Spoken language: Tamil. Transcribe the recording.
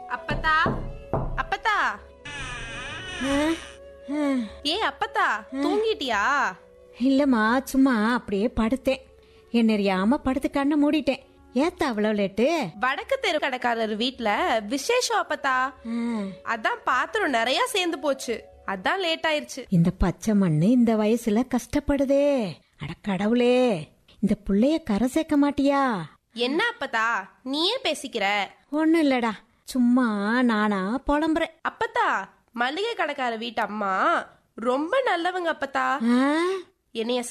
அப்பத்தா அப்பத்தா ஏ அப்பத்தா தூங்கிட்டியா இல்லம்மா சும்மா அப்படியே படுத்தேன் என்ன அறியாம படுத்து கண்ணை மூடிட்டேன் ஏத்த அவ்வளோ லேட்டு வடக்கு தெரு கடைக்காரர் வீட்ல விசேஷம் அப்பத்தா ஆ, அதான் பாத்திரம் நிறைய சேர்ந்து போச்சு அதான் லேட் ஆயிருச்சு இந்த பச்சை மண்ணு இந்த வயசுல கஷ்டப்படுதே அட கடவுளே இந்த புள்ளைய கரை சேர்க்க மாட்டியா என்ன அப்பத்தா நீயே பேசிக்கிற ஒண்ணும் இல்லடா சும்மா நானா புலம்புறேன் அப்பத்தா மளிகை கடைக்கார வீட்டு அம்மா ரொம்ப நல்லவங்க அப்பத்தா ஆ, என்னைய